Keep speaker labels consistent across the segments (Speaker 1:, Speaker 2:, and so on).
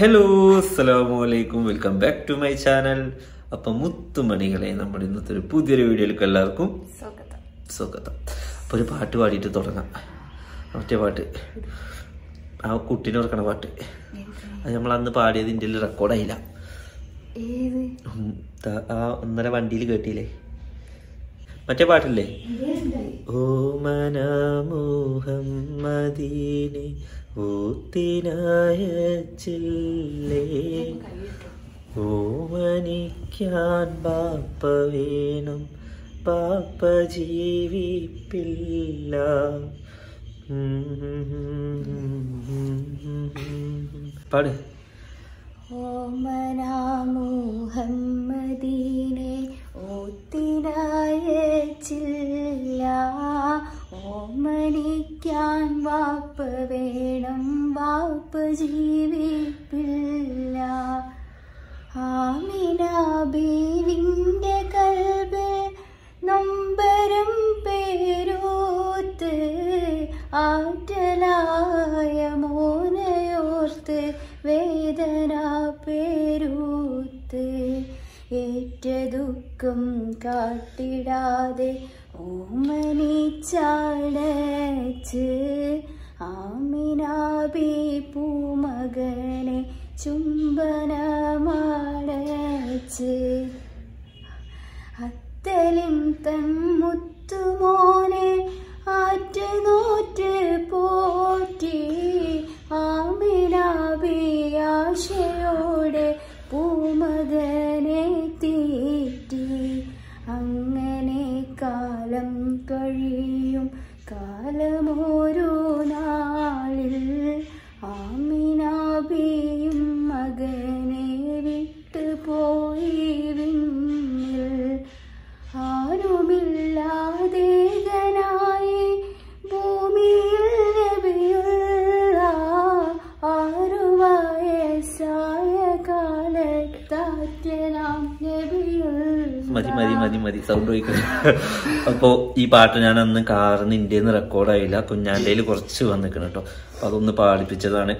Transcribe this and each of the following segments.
Speaker 1: Hello അസ്സലാമു അലൈക്കും welcome back to my channel അപ്പൊ മുത്തുമണികളെ നമ്മുടെ ഇന്നത്തെ ഒരു പുതിയൊരു വീഡിയോയിലേക്ക് എല്ലാവർക്കും
Speaker 2: സ്വാഗതം
Speaker 1: സ്വാഗതം അപ്പൊ ഒരു പാട്ട് പാടിയിട്ട് തുടങ്ങാം മറ്റേ പാട്ട് ആ കുട്ടീനെ ഓർക്കണ പാട്ട് അത് നമ്മൾ അന്ന് പാടിയത് ഇന്ത്യയിൽ റെക്കോർഡായില്ല
Speaker 2: ഏത്
Speaker 1: ഉം, ത- ആ ഒന്നര വണ്ടിയിൽ കേട്ടില്ലേ മറ്റേ പാട്ടില്ലേ ഓ മനമോഹം മദീനെ ഊത്തിനായ ചില്ലേ ഓമനിക്കാൻ ബാപ്പ വേണം ബാപ്പ ജീവിപ്പില്ല പാട്
Speaker 2: ഓമനാമുഹമ്മദീനെ ഓത്തിനായ ചില്ല ഓമനിക്കാൻ വാപ്പ വേണം വാപ്പ ജീവിപ്പില്ല ആമിന ബീവിൻ്റെ കൽബ് നൊമ്പരം പേരൂത്ത് ആറ്റലായ മോനയോർത്ത് വേദന പേരൂത്ത് ഏറ്റ ദുഃഖം കാട്ടിടാതെ ഓമനിച്ചാടച്ച് ആമിനാബി പൂമകനെ ചുംബനമാടച്ച് അത്തലിൻ തൻ മുത്തുമോനെ ആറ്റ നോറ്റ് പോറ്റി ആമിനാബി ആശയോടെ പൂമകനെ തീറ്റി അങ്ങനെ കാലം കഴിയും കാലമോരോ നാളിൽ ആമിനാബിയും മകനെ വിട്ടു പോയി വിണ്ണിൽ ആരുമില്ലാതേകനായി ഭൂമിയിൽ നബിയുള്ള ആറു വയസ്സായ കാലത്താറ്റനാം നബിയുള്ള
Speaker 1: മതി മതി മതി മതി സൗണ്ട് പോയിക്കളി അപ്പോ ഈ പാട്ട് ഞാൻ അന്ന് കാറിന് ഇന്ത്യയിൽ നിന്ന് റെക്കോർഡായില്ല കുഞ്ഞാൻ്റെ കുറച്ച് വന്നിക്കണം കേട്ടോ അപ്പൊ അതൊന്ന് പാടിപ്പിച്ചതാണ്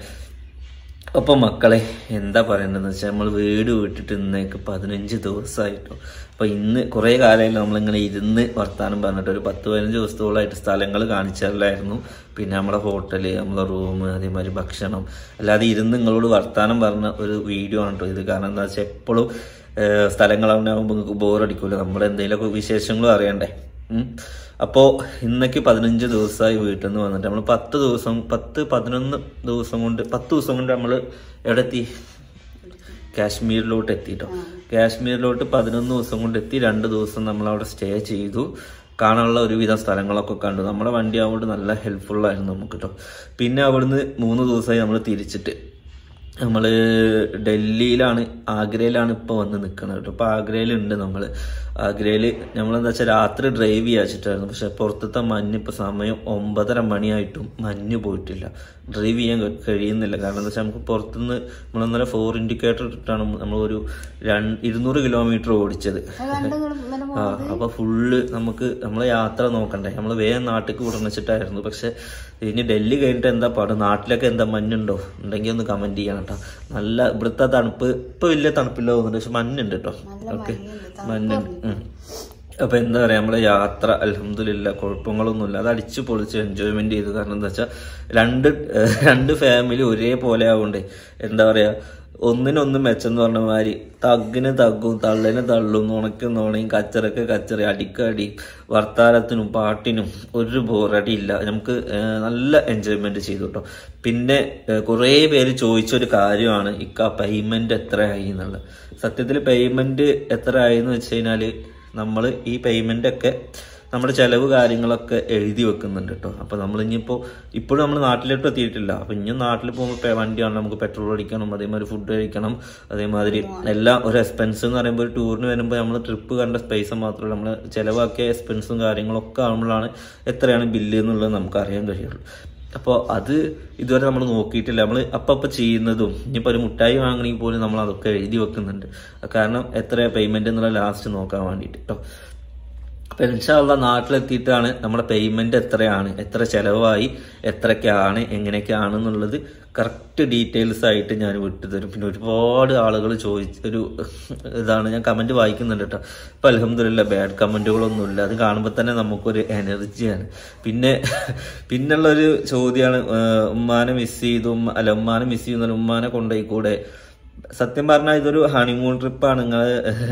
Speaker 1: അപ്പൊ മക്കളെ എന്താ പറയണ്ടെന്ന് വെച്ചാൽ നമ്മൾ വീട് വിട്ടിട്ട് ഇന്നേക്ക് പതിനഞ്ച് ദിവസമായിട്ടോ അപ്പൊ ഇന്ന് കുറെ കാലമായില്ല നമ്മളിങ്ങനെ ഇരുന്ന് വർത്താനം പറഞ്ഞിട്ട് ഒരു പത്ത് പതിനഞ്ച് ദിവസത്തോളമായിട്ട് സ്ഥലങ്ങൾ കാണിച്ചാലായിരുന്നു പിന്നെ നമ്മുടെ ഹോട്ടല് നമ്മളെ റൂം അതേമാതിരി ഭക്ഷണം അല്ലാതെ ഇരുന്ന് നിങ്ങളോട് വർത്താനം പറഞ്ഞ ഒരു വീഡിയോ ആണ് കേട്ടോ ഇത് കാരണം എന്താ വെച്ചാൽ എപ്പോഴും സ്ഥലങ്ങളാകുമ്പോൾ നിങ്ങൾക്ക് ബോറടിക്കൂല നമ്മുടെ എന്തെങ്കിലുമൊക്കെ വിശേഷങ്ങളും അറിയണ്ടേ ഉം. അപ്പോ ഇന്നേക്ക് പതിനഞ്ച് ദിവസമായി വീട്ടിൽ നിന്ന് വന്നിട്ട് നമ്മൾ പത്ത് ദിവസം പത്ത് പതിനൊന്ന് ദിവസം കൊണ്ട് പത്ത് ദിവസം കൊണ്ട് നമ്മൾ എവിടെ എത്തി കാശ്മീരിലോട്ട് എത്തിട്ടോ കാശ്മീരിലോട്ട് പതിനൊന്ന് ദിവസം കൊണ്ട് എത്തി രണ്ട് ദിവസം നമ്മൾ അവിടെ സ്റ്റേ ചെയ്തു കാണാനുള്ള ഒരുവിധം സ്ഥലങ്ങളൊക്കെ കണ്ടു നമ്മുടെ വണ്ടി ആവുകൊണ്ട് നല്ല ഹെൽപ്ഫുൾ ആയിരുന്നു നമുക്ക് കേട്ടോ പിന്നെ അവിടുന്ന് മൂന്ന് ദിവസമായി നമ്മൾ തിരിച്ചിട്ട് നമ്മൾ ഡൽഹിയിലാണ് ആഗ്രയിലാണ് ഇപ്പോൾ വന്ന് നിൽക്കുന്നത് കേട്ടോ ഇപ്പോൾ ആഗ്രയിലുണ്ട് നമ്മൾ ആഗ്രയിൽ നമ്മളെന്താ വെച്ചാൽ രാത്രി ഡ്രൈവ് ചെയ്യാച്ചിട്ടായിരുന്നു പക്ഷെ പുറത്തത്തെ മഞ്ഞ് ഇപ്പോൾ സമയം ഒമ്പതര മണിയായിട്ടും മഞ്ഞ് പോയിട്ടില്ല ഡ്രൈവ് ചെയ്യാൻ കഴി- കഴിയുന്നില്ല കാരണം എന്താ വെച്ചാൽ നമുക്ക് പുറത്തുനിന്ന് നമ്മളന്നേരം ഫോർ ഇൻഡിക്കേറ്റർ ഇട്ടിട്ടാണ് നമ്മൾ ഒരു രണ്ട് ഇരുന്നൂറ് കിലോമീറ്റർ ഓടിച്ചത് ആ അപ്പൊ ഫുള്ള് നമുക്ക് നമ്മളെ യാത്ര നോക്കണ്ടേ നമ്മൾ വേഗം നാട്ടിലേക്ക് വിടണിച്ചിട്ടായിരുന്നു പക്ഷെ ഇനി ഡൽഹി കഴിഞ്ഞിട്ട് എന്താ പാട് നാട്ടിലൊക്കെ എന്താ മഞ്ഞുണ്ടോ ഉണ്ടെങ്കിൽ ഒന്ന് കമന്റ് ചെയ്യണം കേട്ടോ നല്ല ഇവിടുത്തെ തണുപ്പ് ഇപ്പൊ വലിയ തണുപ്പില്ല തോന്നുന്നുണ്ട് പക്ഷെ മഞ്ഞുണ്ട് കേട്ടോ ഓക്കെ മഞ്ഞുണ്ട് ഉം. അപ്പൊ എന്താ പറയാ നമ്മളെ യാത്ര അലഹമില്ല കുഴപ്പങ്ങളൊന്നുമില്ല അത് അടിച്ചു പൊളിച്ച് എൻജോയ്മെന്റ് ചെയ്തു കാരണം എന്താ വെച്ചാൽ രണ്ട് ഏഹ്, രണ്ട് ഫാമിലി ഒരേപോലെ ആവുകൊണ്ടേ എന്താ പറയാ ഒന്നിനൊന്ന് മെച്ചെന്ന് പറഞ്ഞ മാതിരി തഗ്ഗിന് തഗ്ഗും തള്ളിന് തള്ളും നുണയ്ക്കും നുണയും കച്ചറക്ക് കച്ചറ അടിക്കടി വർത്താനത്തിനും പാട്ടിനും ഒരു ബോറടി ഇല്ല നമുക്ക് ഏഹ്, നല്ല എൻജോയ്മെന്റ് ചെയ്തു കേട്ടോ പിന്നെ ഏഹ്, കുറേ പേര് ചോദിച്ചൊരു കാര്യമാണ് ഇക്ക പേയ്മെന്റ് എത്രയായി എന്നുള്ളത് സത്യത്തിൽ പേയ്മെന്റ് എത്രയായി എന്ന് വെച്ച് കഴിഞ്ഞാല് നമ്മൾ ഈ പേയ്മെന്റ് ഒക്കെ നമ്മുടെ ചെലവ് കാര്യങ്ങളൊക്കെ എഴുതി വെക്കുന്നുണ്ട് കേട്ടോ അപ്പൊ നമ്മൾ ഇനിയിപ്പോ ഇപ്പോഴും നമ്മൾ നാട്ടിലോട്ട് എത്തിയിട്ടില്ല അപ്പൊ ഇനിയും നാട്ടിൽ പോകുമ്പോൾ വണ്ടിയാണ് നമുക്ക് പെട്രോൾ അടിക്കണം അതേമാതിരി ഫുഡ് കഴിക്കണം അതേമാതിരി എല്ലാം ഒരു എക്സ്പെൻസ് എന്ന് പറയുമ്പോൾ ഒരു ടൂറിന് വരുമ്പോൾ നമ്മൾ ട്രിപ്പ് കണ്ട സ്പേസ് മാത്രമല്ല നമ്മൾ ചെലവാക്കിയ എക്സ്പെൻസും കാര്യങ്ങളൊക്കെ ആകുമ്പോഴാണ് എത്രയാണ് ബില്ല് എന്നുള്ളത് നമുക്ക് അറിയാൻ കഴിയുള്ളൂ അപ്പോൾ അത് ഇതുവരെ നമ്മൾ നോക്കിയിട്ടില്ല നമ്മൾ അപ്പം അപ്പം ചെയ്യുന്നതും ഇനിയിപ്പോൾ ഒരു മുട്ടായി വാങ്ങണമെങ്കിൽ പോലും നമ്മൾ അതൊക്കെ എഴുതി വെക്കുന്നുണ്ട് കാരണം എത്ര പേയ്മെന്റ് എന്നുള്ള ലാസ്റ്റ് നോക്കാൻ വേണ്ടിയിട്ട് കേട്ടോ അപ്പം ഇൻഷാല്ല നാട്ടിലെത്തിയിട്ടാണ് നമ്മുടെ പേയ്മെന്റ് എത്രയാണ് എത്ര ചെലവായി എത്രയൊക്കെയാണ് എങ്ങനെയൊക്കെയാണ് എന്നുള്ളത് കറക്റ്റ് ഡീറ്റെയിൽസ് ആയിട്ട് ഞാൻ വിട്ടുതരും പിന്നെ ഒരുപാട് ആളുകൾ ചോദിച്ച ഒരു ഇതാണ് ഞാൻ കമന്റ് വായിക്കുന്നുണ്ട് കേട്ടോ അപ്പം അലഹമില്ല ബാഡ് കമന്റുകളൊന്നുമില്ല അത് കാണുമ്പോൾ തന്നെ നമുക്കൊരു എനർജിയാണ് പിന്നെ പിന്നുള്ളൊരു ചോദ്യമാണ് ഏഹ് ഉമ്മാനെ മിസ് ചെയ്തു ഉമ്മ- അല്ല ഉമ്മാനെ മിസ് ചെയ്യുന്ന ഉമ്മാനെ കൊണ്ടുപോയി കൂടെ സത്യം പറഞ്ഞാൽ ഇതൊരു ഹണിമൂൺ ട്രിപ്പാണ് നിങ്ങൾ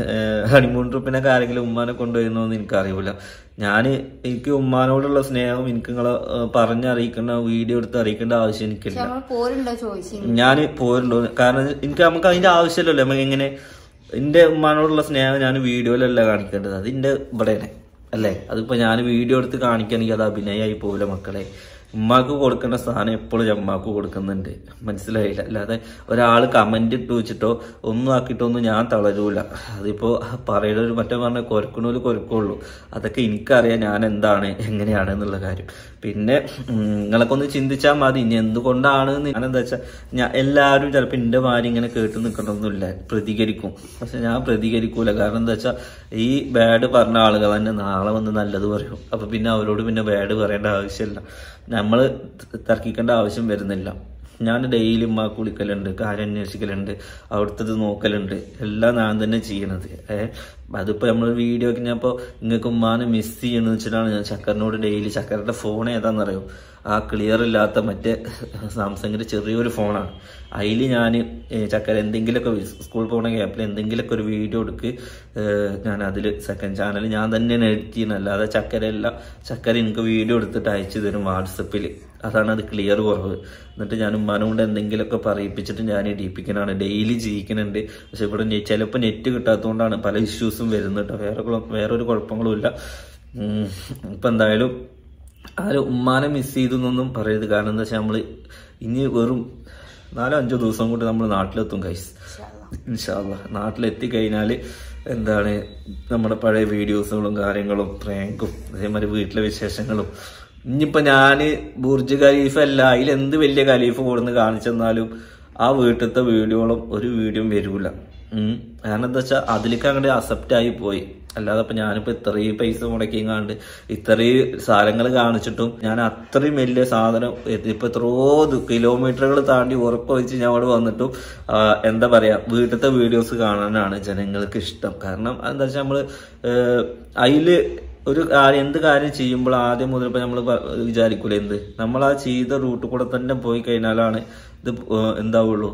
Speaker 1: ഹണിമൂൺ ട്രിപ്പിനൊക്കെ ആരെങ്കിലും ഉമ്മാനെ കൊണ്ടുവരുന്നോന്ന് എനിക്കറിയില്ല ഞാൻ എനിക്ക് ഉമ്മാനോടുള്ള സ്നേഹം എനിക്ക് നിങ്ങളെ ഏഹ്, പറഞ്ഞറിയിക്കേണ്ട വീഡിയോ എടുത്ത് അറിയിക്കേണ്ട ആവശ്യം എനിക്കില്ല
Speaker 2: നമ്മൾ പോരുണ്ടോ ചോദിച്ചു
Speaker 1: ഞാൻ പോരുള്ളൂ കാരണം എനിക്ക് നമുക്ക് അതിന്റെ ആവശ്യമില്ലല്ലോ നമുക്ക് എങ്ങനെ എന്റെ ഉമ്മാനോടുള്ള സ്നേഹം ഞാൻ വീഡിയോയിലല്ല കാണിക്കേണ്ടത് അത് എന്റെ ഇവിടെയാണ് അല്ലേ അതിപ്പോ ഞാൻ വീഡിയോ എടുത്ത് കാണിക്കുകയാണെങ്കിൽ അത് അഭിനയമായി പോകില്ല മക്കളെ ഉമ്മാക്ക് കൊടുക്കേണ്ട സ്ഥാനം എപ്പോഴും ഉമ്മാക്ക് കൊടുക്കുന്നുണ്ട് മനസ്സിലായില്ല അല്ലാതെ ഒരാൾ കമന്റ് ഇട്ട് വെച്ചിട്ടോ ഒന്നും ആക്കിയിട്ടോ ഒന്നും ഞാൻ തളരൂല അതിപ്പോ പറയുന്നൊരു മറ്റേ പറഞ്ഞ കൊരക്കണോല് കൊരക്കുള്ളൂ അതൊക്കെ എനിക്കറിയാം ഞാൻ എന്താണ് എങ്ങനെയാണ് എന്നുള്ള കാര്യം പിന്നെ ഉം, നിങ്ങളൊക്കെ ഒന്ന് ചിന്തിച്ചാൽ മതി ഇനി എന്തുകൊണ്ടാണ് ഞാൻ എന്താ വെച്ചാൽ ഞാൻ എല്ലാവരും ചിലപ്പോൾ എൻ്റെ ഭാര്യ ഇങ്ങനെ കേട്ട് നിൽക്കണമെന്നില്ല പ്രതികരിക്കും പക്ഷെ ഞാൻ പ്രതികരിക്കൂല കാരണം എന്താ വെച്ചാൽ ഈ ബാഡ് പറഞ്ഞ ആളുകൾ തന്നെ നാളെ വന്ന് നല്ലത് പറയും അപ്പൊ പിന്നെ അവരോട് പിന്നെ ബാഡ് പറയേണ്ട ആവശ്യമില്ല നമ്മൾ തർക്കിക്കേണ്ട ആവശ്യം വരുന്നില്ല ഞാൻ ഡെയിലി ഉമ്മാക്ക് വിളിക്കലുണ്ട് കാര്യം അന്വേഷിക്കലുണ്ട് അവിടുത്തത് നോക്കലുണ്ട് എല്ലാം ഞാൻ തന്നെ ചെയ്യണത് ഏഹ് അതിപ്പോ നമ്മൾ വീഡിയോ ഒക്കെ ഞാൻ ഇപ്പോൾ നിങ്ങൾക്ക് ഉമ്മാനെ മിസ് ചെയ്യണമെന്ന് വെച്ചിട്ടാണ് ഞാൻ ചക്കറിനോട് ഡെയിലി ചക്കറിന്റെ ഫോൺ ഏതാണെന്നറിയോ ആ ക്ലിയർ ഇല്ലാത്ത മറ്റേ സാംസങ്ങിന്റെ ചെറിയൊരു ഫോണാണ് അതിൽ ഞാൻ ചക്കര എന്തെങ്കിലുമൊക്കെ സ്കൂളിൽ പോകുന്ന ഗ്യാപ്പിൽ എന്തെങ്കിലുമൊക്കെ ഒരു വീഡിയോ എടുക്ക് ഏഹ് ഞാൻ അതിൽ സെക്കൻഡ് ചാനൽ ഞാൻ തന്നെയാണ് എഡിറ്റ് ചെയ്യുന്നത് അല്ലാതെ ചക്കരയല്ല ചക്കര എനിക്ക് വീഡിയോ എടുത്തിട്ട് അയച്ചു തരും വാട്സപ്പിൽ അതാണ് അത് ക്ലിയർ കുറവ് എന്നിട്ട് ഞാൻ ഉമ്മാനെ കൊണ്ട് എന്തെങ്കിലുമൊക്കെ പറയിപ്പിച്ചിട്ട് ഞാൻ ഇടിപ്പിക്കണാണ് ഡെയിലി ജീവിക്കുന്നുണ്ട് പക്ഷെ ഇവിടെ നെ- ചിലപ്പോൾ നെറ്റ് കിട്ടാത്തതുകൊണ്ടാണ് പല ഇഷ്യൂസും വരുന്നത് കേട്ടോ വേറെ കുഴ- വേറെ ഒരു കുഴപ്പങ്ങളും ഇല്ല ഉം. ഇപ്പൊ എന്തായാലും ആരും ഉമ്മാനെ മിസ് ചെയ്തു എന്നൊന്നും പറയരുത് കാരണം എന്താ വെച്ചാൽ നമ്മള് ഇനി വെറും നാലോ അഞ്ചോ ദിവസം കൊണ്ട് നമ്മൾ നാട്ടിലെത്തും കൈസ് ഇൻഷാല്ല നാട്ടിലെത്തി കഴിഞ്ഞാൽ എന്താണ് നമ്മുടെ പഴയ വീഡിയോസുകളും കാര്യങ്ങളും പ്രാങ്കും അതേമാതിരി വീട്ടിലെ വിശേഷങ്ങളും ഇനിയിപ്പോ ഞാന് ബുർജ് ഖലീഫ അല്ല അതിൽ എന്ത് വലിയ ഖലീഫ് കൊടുന്ന് കാണിച്ചെന്നാലും ആ വീട്ടിലത്തെ വീഡിയോകളും ഒരു വീഡിയോ വരൂല ഉം. കാരണം എന്താ വെച്ചാൽ അതിലേക്ക് അങ്ങോട്ട് അക്സെപ്റ്റ് ആയി പോയി അല്ലാതെ ഇപ്പൊ ഞാനിപ്പോ ഇത്രയും പൈസ മുടക്കിയും ഇത്രയും സാധനങ്ങൾ കാണിച്ചിട്ടും ഞാൻ അത്രയും വലിയ സാധനം എത്തി- ഇപ്പൊ എത്രയോ കിലോമീറ്ററുകൾ താണ്ടി ഉറപ്പൊഴിച്ച് ഞാൻ അവിടെ വന്നിട്ടും ആ, എന്താ പറയാ വീട്ടിലത്തെ വീഡിയോസ് കാണാനാണ് ജനങ്ങൾക്ക് ഇഷ്ടം കാരണം എന്താ വെച്ചാൽ നമ്മള് ഏഹ്, അതില് ഒരു കാര്യം എന്ത് കാര്യം ചെയ്യുമ്പോൾ ആദ്യം മുതൽ ഇപ്പൊ നമ്മൾ വിചാരിക്കൂലേ എന്ത് നമ്മൾ ആ ചെയ്ത റൂട്ട് കൂടെ തന്നെ പോയി കഴിഞ്ഞാലാണ് ഇത് ഏഹ്, എന്താവുള്ളൂ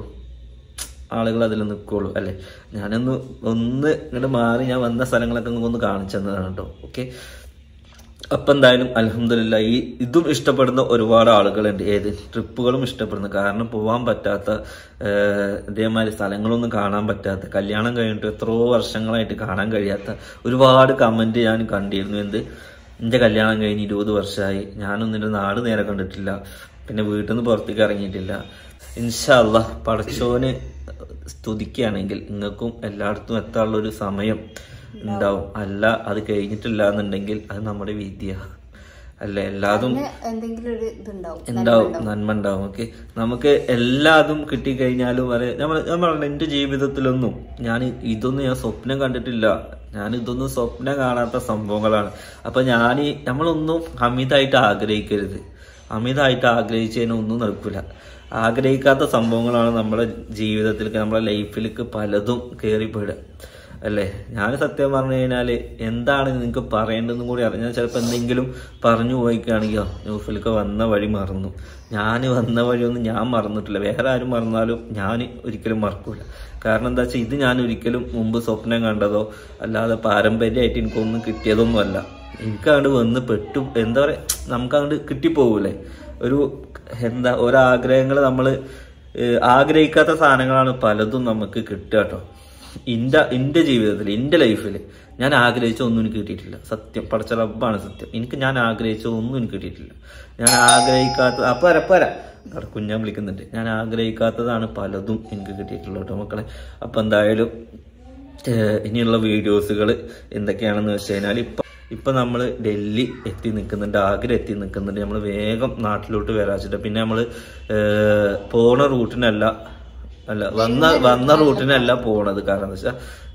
Speaker 1: ആളുകൾ അതിൽ നിൽക്കുള്ളൂ അല്ലെ ഞാനൊന്ന് ഒന്ന് ഇങ്ങോട്ട് മാറി ഞാൻ വന്ന സ്ഥലങ്ങളൊക്കെ നിങ്ങൾക്ക് ഒന്ന് കാണിച്ചു തന്നതാണ് കേട്ടോ ഓക്കെ അപ്പൊ എന്തായാലും അലഹമില്ല ഈ ഇതും ഇഷ്ടപ്പെടുന്ന ഒരുപാട് ആളുകളുണ്ട് ഏത് ട്രിപ്പുകളും ഇഷ്ടപ്പെടുന്നു കാരണം പോവാൻ പറ്റാത്ത ഏഹ്, ഇതേമാതിരി സ്ഥലങ്ങളൊന്നും കാണാൻ പറ്റാത്ത കല്യാണം കഴിഞ്ഞിട്ട് എത്രയോ വർഷങ്ങളായിട്ട് കാണാൻ കഴിയാത്ത ഒരുപാട് കമന്റ് ഞാൻ കണ്ടിരുന്നു എന്ത് എന്റെ കല്യാണം കഴിഞ്ഞ് ഇരുപത് വർഷമായി ഞാനൊന്നും എൻ്റെ നാട് നേരെ കണ്ടിട്ടില്ല പിന്നെ വീട്ടിൽ നിന്ന് പുറത്തേക്ക് ഇറങ്ങിയിട്ടില്ല ഇൻഷാല്ല പടച്ചോന് സ്തുതിക്കുകയാണെങ്കിൽ നിങ്ങൾക്കും എല്ലായിടത്തും എത്താനുള്ള ഒരു സമയം ഉണ്ടാവും അല്ല അത് കഴിഞ്ഞിട്ടില്ല എന്നുണ്ടെങ്കിൽ അത് നമ്മുടെ വിദ്യ അല്ല എല്ലാതും
Speaker 2: പിന്നെ എന്തെങ്കിലും ഒരു ഇതുണ്ടാവും
Speaker 1: ഉണ്ടാവും നന്മ ഉണ്ടാവും ഓക്കെ നമുക്ക് എല്ലാതും കിട്ടിക്കഴിഞ്ഞാലും വരെ നമ്മൾ നമ്മൾ എൻ്റെ ജീവിതത്തിലൊന്നും ഞാൻ ഇതൊന്നും ഞാൻ സ്വപ്നം കണ്ടിട്ടില്ല ഞാൻ ഇതൊന്നും സ്വപ്നം കാണാത്ത സംഭവങ്ങളാണ് അപ്പൊ ഞാൻ നമ്മളൊന്നും അമിതമായിട്ട് ആഗ്രഹിക്കരുത് അമിതമായിട്ട് ആഗ്രഹിച്ചതിനൊന്നും നടക്കില്ല ആഗ്രഹിക്കാത്ത സംഭവങ്ങളാണ് നമ്മുടെ ജീവിതത്തിലേക്ക് നമ്മുടെ ലൈഫിലേക്ക് പലതും കയറിപ്പെടുക അല്ലേ ഞാൻ സത്യം പറഞ്ഞു കഴിഞ്ഞാൽ എന്താണ് നിങ്ങൾക്ക് പറയേണ്ടതെന്നും കൂടി അറിയാം ഞാൻ ചിലപ്പോൾ എന്തെങ്കിലും പറഞ്ഞു പോയിക്കുകയാണെങ്കിൽ ന്യൂസിലൊക്കെ വന്ന വഴി മറന്നു ഞാൻ വന്ന വഴിയൊന്നും ഞാൻ മറന്നിട്ടില്ല വേറെ ആരും മറന്നാലും ഞാൻ ഒരിക്കലും മറക്കൂല കാരണം എന്താ വെച്ചാൽ ഇത് ഞാൻ ഒരിക്കലും മുമ്പ് സ്വപ്നം കണ്ടതോ അല്ലാതെ പാരമ്പര്യമായിട്ട് എനിക്കൊന്നും കിട്ടിയതൊന്നും അല്ല എനിക്കങ്ങോട്ട് വന്ന് പെട്ടു എന്താ പറയാ നമുക്കങ്ങോട്ട് കിട്ടിപ്പോകൂലേ ഒരു എന്താ ഒരാഗ്രഹങ്ങൾ നമ്മൾ ആഗ്രഹിക്കാത്ത സാധനങ്ങളാണ് പലതും നമുക്ക് കിട്ടുക കേട്ടോ ഇന്റെ എന്റെ ജീവിതത്തിൽ എന്റെ ലൈഫിൽ ഞാൻ ആഗ്രഹിച്ച ഒന്നും എനിക്ക് കിട്ടിയിട്ടില്ല സത്യം പഠിച്ച റബ്ബാണ് സത്യം എനിക്ക് ഞാൻ ആഗ്രഹിച്ച ഒന്നും എനിക്ക് കിട്ടിയിട്ടില്ല ഞാൻ ആഗ്രഹിക്കാത്ത അപ്പര അപ്പര അവിടെ കുഞ്ഞാൻ വിളിക്കുന്നുണ്ട് ഞാൻ ആഗ്രഹിക്കാത്തതാണ് പലതും എനിക്ക് കിട്ടിയിട്ടുള്ളത് കേട്ടോ മക്കളെ അപ്പൊ എന്തായാലും ഏഹ് ഇനിയുള്ള വീഡിയോസുകൾ എന്തൊക്കെയാണെന്ന് വെച്ച് കഴിഞ്ഞാൽ ഇപ്പൊ ഇപ്പൊ നമ്മൾ ഡൽഹി എത്തി നിൽക്കുന്നുണ്ട് ആഗ്ര എത്തി നിൽക്കുന്നുണ്ട് നമ്മൾ വേഗം നാട്ടിലോട്ട് വരാച്ചിട്ട് പിന്നെ നമ്മൾ പോണ റൂട്ടിനല്ല അല്ല വന്ന വന്ന റൂട്ടിനല്ല പോണത് കാരണം എന്താ വെച്ചാൽ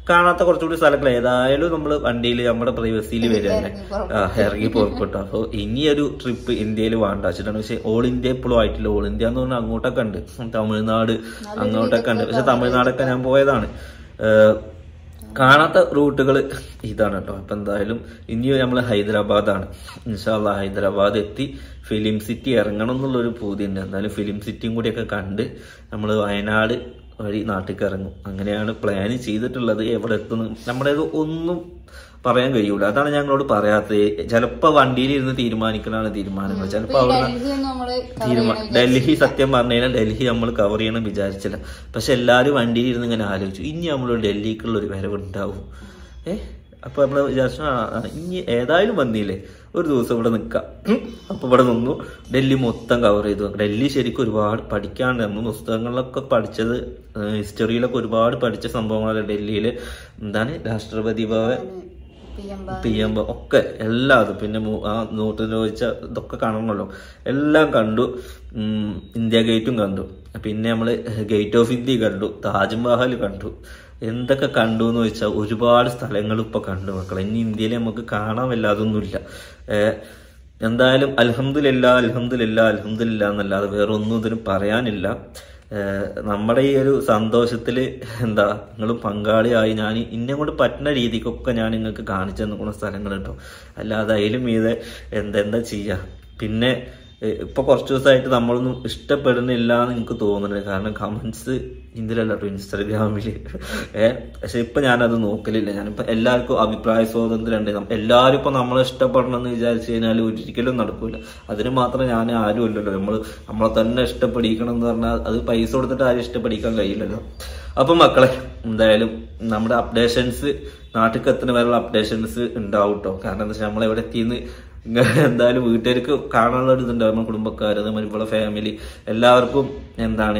Speaker 1: കാണാത്ത കുറച്ചുകൂടി സ്ഥലങ്ങൾ ഏതായാലും നമ്മൾ വണ്ടിയിൽ നമ്മുടെ പ്രൈവസിയിൽ വരികയല്ലേ
Speaker 2: ഇറങ്ങി പുറപ്പെട്ടു.
Speaker 1: ആ ഇറങ്ങി പുറപ്പെട്ടു അപ്പോൾ ഇനിയൊരു ട്രിപ്പ് ഇന്ത്യയിൽ വേണ്ട വെച്ചിട്ടാണ് പക്ഷെ ഓൾ ഇന്ത്യ ഇപ്പോഴും ആയിട്ടില്ല ഓൾ ഇന്ത്യ എന്ന് പറഞ്ഞാൽ അങ്ങോട്ടൊക്കെ ഉണ്ട് തമിഴ്നാട് അങ്ങോട്ടൊക്കെ ഉണ്ട് പക്ഷെ തമിഴ്നാടൊക്കെ ഞാൻ പോയതാണ് ഏഹ് കാണാത്ത റൂട്ടുകൾ ഇതാണ് കേട്ടോ അപ്പൊ എന്തായാലും ഇനി നമ്മൾ ഹൈദരാബാദാണ് ഇൻഷാല്ല ഹൈദരാബാദ് എത്തി ഫിലിം സിറ്റി ഇറങ്ങണം എന്നുള്ളൊരു പൂതിയുണ്ട് എന്തായാലും ഫിലിം സിറ്റിയും കൂടിയൊക്കെ കണ്ട് നമ്മൾ വയനാട് വഴി നാട്ടിലേക്ക് ഇറങ്ങും അങ്ങനെയാണ് പ്ലാൻ ചെയ്തിട്ടുള്ളത് എവിടെ എത്തുന്നു നമ്മുടേത് ഒന്നും പറയാൻ കഴിയൂല അതാണ് ഞങ്ങളോട് പറയാത്തത് ചിലപ്പോ വണ്ടിയിൽ ഇരുന്ന് തീരുമാനിക്കണതാണ് തീരുമാനങ്ങൾ ചിലപ്പോ അവിടെ
Speaker 2: ഡൽഹിയൊന്നും നമ്മള് cover
Speaker 1: തീരുമാ
Speaker 2: ചെയ്യണം
Speaker 1: ഡൽഹി സത്യം പറഞ്ഞു കഴിഞ്ഞാൽ ഡൽഹി നമ്മൾ കവർ ചെയ്യണം വിചാരിച്ചില്ല പക്ഷെ എല്ലാവരും വണ്ടിയിൽ ഇരുന്ന് ഇങ്ങനെ ആലോചിച്ചു ഇനി നമ്മൾ ഡൽഹിക്കുള്ള ഒരു വരവ് ഉണ്ടാവും ഏ അപ്പൊ നമ്മൾ വിചാരിച്ചു ആ, ആ, ഇനി ഏതായാലും വന്നില്ലേ ഒരു ദിവസം ഇവിടെ നിൽക്കാം ഉം. അപ്പൊ ഇവിടെ നിന്നു ഡൽഹി മൊത്തം കവർ ചെയ്തു ഡൽഹി ശരിക്കും ഒരുപാട് പഠിക്കാണ്ട് നമ്മൾ പുസ്തകങ്ങളിലൊക്കെ പഠിച്ചത് ഹിസ്റ്ററിയിലൊക്കെ ഒരുപാട് പഠിച്ച സംഭവങ്ങളാണ് ഡൽഹിയിൽ എന്താണ് രാഷ്ട്രപതി ഭവൻ
Speaker 2: PM
Speaker 1: പി എം ഒക്കെ എല്ലാതും പിന്നെ മു- ആ നോട്ടിൽ ചോദിച്ച ഇതൊക്കെ കാണണമല്ലോ എല്ലാം കണ്ടു ഉം, ഇന്ത്യ ഗേറ്റും കണ്ടു പിന്നെ നമ്മള് ഗേറ്റ് ഓഫ് ഇന്ത്യ കണ്ടു താജ്മഹൽ കണ്ടു എന്തൊക്കെ കണ്ടു എന്ന് വെച്ചാൽ ഒരുപാട് സ്ഥലങ്ങൾ ഇപ്പൊ കണ്ടു മക്കളെ ഇനി ഇന്ത്യയിൽ നമുക്ക് കാണാൻ വല്ലാതൊന്നുമില്ല ഏഹ് എന്തായാലും അലഹമില്ല അലഹമില്ല അലഹമില്ല എന്നല്ലാതെ വേറെ ഒന്നും ഇതിന് പറയാനില്ല ഏഹ് നമ്മുടെ ഈ ഒരു സന്തോഷത്തില് എന്താ നിങ്ങളും പങ്കാളിയായി ഞാൻ ഇന്നെ കൊണ്ട് പറ്റുന്ന രീതിക്കൊക്കെ ഞാൻ നിങ്ങൾക്ക് കാണിച്ചു തന്നിക്കുന്ന സ്ഥലങ്ങൾ കേട്ടോ അല്ലാതെ അതിലും മീതെ എന്തെന്താ ചെയ്യാ പിന്നെ ഏഹ് ഇപ്പൊ കുറച്ച് ദിവസമായിട്ട് നമ്മളൊന്നും ഇഷ്ടപ്പെടുന്നില്ല എന്ന് എനിക്ക് തോന്നുന്നുണ്ട് കാരണം കമന്റ്സ് ഇതിലല്ല കേട്ടോ ഇൻസ്റ്റാഗ്രാമില് ഏഹ് പക്ഷെ ഇപ്പൊ ഞാനത് നോക്കലില്ല ഞാനിപ്പോ എല്ലാവർക്കും അഭിപ്രായ സ്വാതന്ത്ര്യം ഉണ്ട് നം- എല്ലാവരും ഇപ്പൊ നമ്മളെ ഇഷ്ടപ്പെടണം എന്ന് വിചാരിച്ചു കഴിഞ്ഞാൽ ഒരിക്കലും നടക്കൂല അതിന് മാത്രം ഞാൻ ആരും അല്ലല്ലോ നമ്മൾ നമ്മളെ തന്നെ ഇഷ്ടപ്പെടിക്കണം എന്ന് പറഞ്ഞാൽ അത് പൈസ കൊടുത്തിട്ട് ആരും ഇഷ്ടപ്പെടിക്കാൻ കഴിയില്ലല്ലോ അപ്പൊ മക്കളെ എന്തായാലും നമ്മുടെ അപ്ഡേഷൻസ് നാട്ടിൽ എത്തുന്ന വരെയുള്ള അപ്ഡേഷൻസ് ഉണ്ടാവും കേട്ടോ കാരണം എന്താ വെച്ചാൽ നമ്മളെവിടെ എത്തിയെന്ന് ഇങ്ങ- എന്തായാലും വീട്ടുകാർക്ക് കാണാനുള്ള ഒരു ഇതുണ്ടാവും നമ്മുടെ കുടുംബക്കാർ നമ്മുടെ ഇവിടെ ഫാമിലി എല്ലാവർക്കും എന്താണ്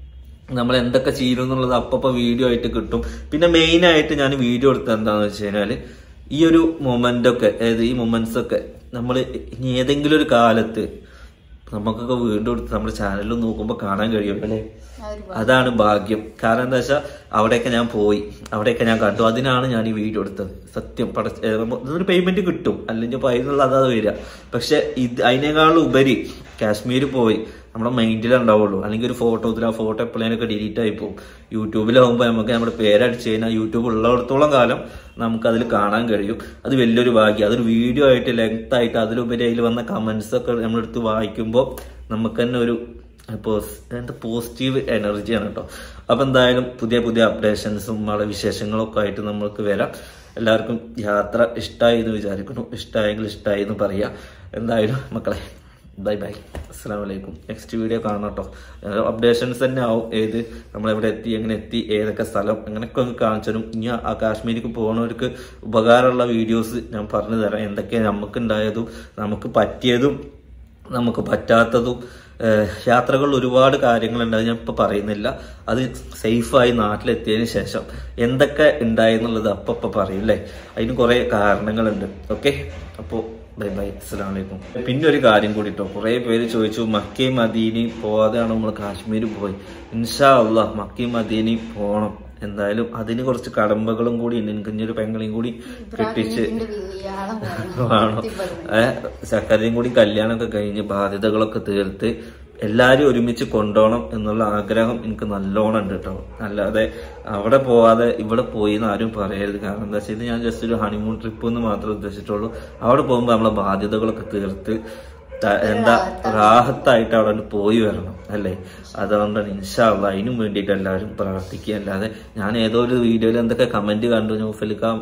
Speaker 1: നമ്മൾ എന്തൊക്കെ ചെയ്യുന്നു എന്നുള്ളത് അപ്പപ്പോ വീഡിയോ ആയിട്ട് കിട്ടും പിന്നെ മെയിൻ ആയിട്ട് ഞാൻ വീഡിയോ എടുത്തത് എന്താണെന്ന് വെച്ച് കഴിഞ്ഞാല് ഈ ഒരു മൊമെന്റ് ഒക്കെ അതായത് ഈ മൊമെന്റ്സ് ഒക്കെ നമ്മൾ ഇനി ഏതെങ്കിലും ഒരു കാലത്ത് നമുക്കൊക്കെ വീണ്ടും എടുത്ത് നമ്മുടെ ചാനലിൽ നോക്കുമ്പോൾ കാണാൻ കഴിയും അല്ലേ
Speaker 2: ആ ഒരു
Speaker 1: അതാണ് ഭാഗ്യം കാരണം എന്താ വെച്ചാൽ അവിടെയൊക്കെ ഞാൻ പോയി അവിടെയൊക്കെ ഞാൻ കണ്ടു അതിനാണ് ഞാൻ ഈ വീഡിയോ എടുത്തത് സത്യം പട ഏ, നമ്മ- ഇതിനൊരു പേയ്മെന്റ് കിട്ടും അല്ലെങ്കിൽ ഇപ്പൊ അതിനുള്ള അതാ വരിക പക്ഷെ ഇത് അതിനേക്കാളും ഉപരി കാശ്മീർ പോയി നമ്മുടെ മൈൻഡിൽ ഉണ്ടാവുള്ളൂ അല്ലെങ്കിൽ ഒരു ഫോട്ടോ ഇതിൽ ആ ഫോട്ടോ എപ്പോഴേലൊക്കെ ഡിലീറ്റ് ആയി പോകും യൂട്യൂബിലാവുമ്പോൾ നമുക്ക് നമ്മുടെ പേരടിച്ച് കഴിഞ്ഞാൽ യൂട്യൂബ് ഉള്ളിടത്തോളം കാലം നമുക്ക് അതിൽ കാണാൻ കഴിയും അത് വലിയൊരു ഭാഗ്യം അതൊരു വീഡിയോ ആയിട്ട് ലെങ്ത് ആയിട്ട് അതിലുപരി അതിൽ വന്ന കമന്റ്സ് ഒക്കെ നമ്മളെടുത്ത് വായിക്കുമ്പോൾ നമുക്ക് തന്നെ ഒരു പോസ്- എന്താ പോസിറ്റീവ് എനർജിയാണ് കേട്ടോ അപ്പൊ എന്തായാലും പുതിയ പുതിയ അപ്ഡേഷൻസും നമ്മുടെ വിശേഷങ്ങളും ഒക്കെ ആയിട്ട് നമ്മൾക്ക് വരാം എല്ലാവർക്കും യാത്ര ഇഷ്ടമായി എന്ന് വിചാരിക്കുന്നു ഇഷ്ടമായെങ്കിൽ ഇഷ്ടമായി എന്ന് പറയാ എന്തായാലും മക്കളെ ബൈ ബൈ അസ്സാം വലൈക്കും നെക്സ്റ്റ് വീഡിയോ കാണാം കേട്ടോ അപ്ഡേഷൻസ് തന്നെ ആവും ഏത് നമ്മളെവിടെ എത്തി എങ്ങനെ എത്തി ഏതൊക്കെ സ്ഥലം അങ്ങനെയൊക്കെ ഒന്ന് കാണിച്ചാലും ഇനി ആ കാശ്മീർക്ക് പോകുന്നവർക്ക് ഉപകാരമുള്ള വീഡിയോസ് ഞാൻ പറഞ്ഞു തരാം എന്തൊക്കെയാണ് നമുക്ക് ഉണ്ടായതും നമുക്ക് പറ്റിയതും നമുക്ക് പറ്റാത്തതും ഏഹ് യാത്രകളിൽ ഒരുപാട് കാര്യങ്ങളുണ്ട് അത് ഞാൻ ഇപ്പൊ പറയുന്നില്ല അത് സേഫായി നാട്ടിലെത്തിയതിന് ശേഷം എന്തൊക്കെ ഉണ്ടായെന്നുള്ളത് അപ്പപ്പ പറയും അല്ലേ അതിന് കുറെ കാരണങ്ങളുണ്ട് ഓക്കെ അപ്പോ ബൈ ബൈ അസ്സലാം വലൈക്കും പിന്നെ ഒരു കാര്യം കൂടി കേട്ടോ കുറെ പേര് ചോദിച്ചു മക്കയും മദീനയും പോവാതെയാണ് നമ്മൾ കാശ്മീർ പോയി ഇൻഷാ അള്ളാഹ് മക്കയും മദീനയും പോണം എന്തായാലും അതിന് കുറച്ച് കടമ്പകളും കൂടി ഉണ്ട് എനിക്ക് ഇനി ഒരു പെങ്ങളെയും കൂടി കെട്ടിച്ച്
Speaker 2: ഇതിന്റെ ഇയാളെ
Speaker 1: ആണോ ഏഹ് ചക്കരയും കൂടി കല്യാണമൊക്കെ കഴിഞ്ഞ് ബാധ്യതകളൊക്കെ തീർത്ത് എല്ലാരും ഒരുമിച്ച് കൊണ്ടുപോകണം എന്നുള്ള ആഗ്രഹം എനിക്ക് നല്ലോണം ഉണ്ട് കേട്ടോ അല്ലാതെ അവിടെ പോവാതെ ഇവിടെ പോയി എന്ന് ആരും പറയരുത് കാരണം എന്താ വെച്ചാൽ ഇത് ഞാൻ ജസ്റ്റ് ഒരു ഹണിമൂൺ ട്രിപ്പ് എന്ന് മാത്രമേ ഉദ്ദേശിച്ചിട്ടുള്ളൂ അവിടെ പോകുമ്പോൾ നമ്മളെ ബാധ്യതകളൊക്കെ തീർത്ത് ത- എന്താ റാഹത്തായിട്ട് അവിടെ ഒന്ന് പോയി വരണം അല്ലേ അതുകൊണ്ടാണ് ഇൻഷാള്ള അതിനും വേണ്ടിയിട്ട് എല്ലാവരും പ്രാർത്ഥിക്കുക അല്ലാതെ ഞാൻ ഏതോ ഒരു വീഡിയോയിൽ എന്തൊക്കെ കമന്റ് കണ്ടു നൗഫലിക്കാം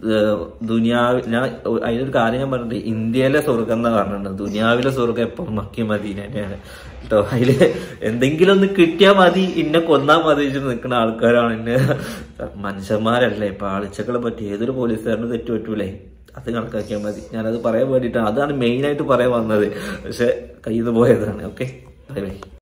Speaker 1: ദുനിയാവിൽ ഞാൻ അതിനൊരു കാര്യം ഞാൻ പറഞ്ഞിട്ട് ഇന്ത്യയിലെ സ്വർഗം എന്നാ പറഞ്ഞിട്ടുണ്ട് ദുനിയാവിലെ സ്വർഗം എപ്പോഴും മക്കി മദീന തന്നെയാണ് കേട്ടോ അതില് എന്തെങ്കിലും ഒന്ന് കിട്ടിയാൽ മതി ഇന്നെ കൊന്നാ മതി വെച്ച് നിൽക്കുന്ന ആൾക്കാരാണ് ഇന്നെ മനുഷ്യന്മാരല്ലേ ഇപ്പൊ ആളിച്ചകളെ പറ്റി ഏതൊരു പോലീസുകാരന് തെറ്റു പറ്റൂലേ അത് കണക്കാക്കിയാൽ മതി ഞാനത് പറയാൻ വേണ്ടിയിട്ടാണ് അതാണ് മെയിൻ ആയിട്ട് പറയാൻ വന്നത് പക്ഷെ കയ്യിൽ നിന്ന് പോയതാണ് ഓക്കെ ബൈ ബൈ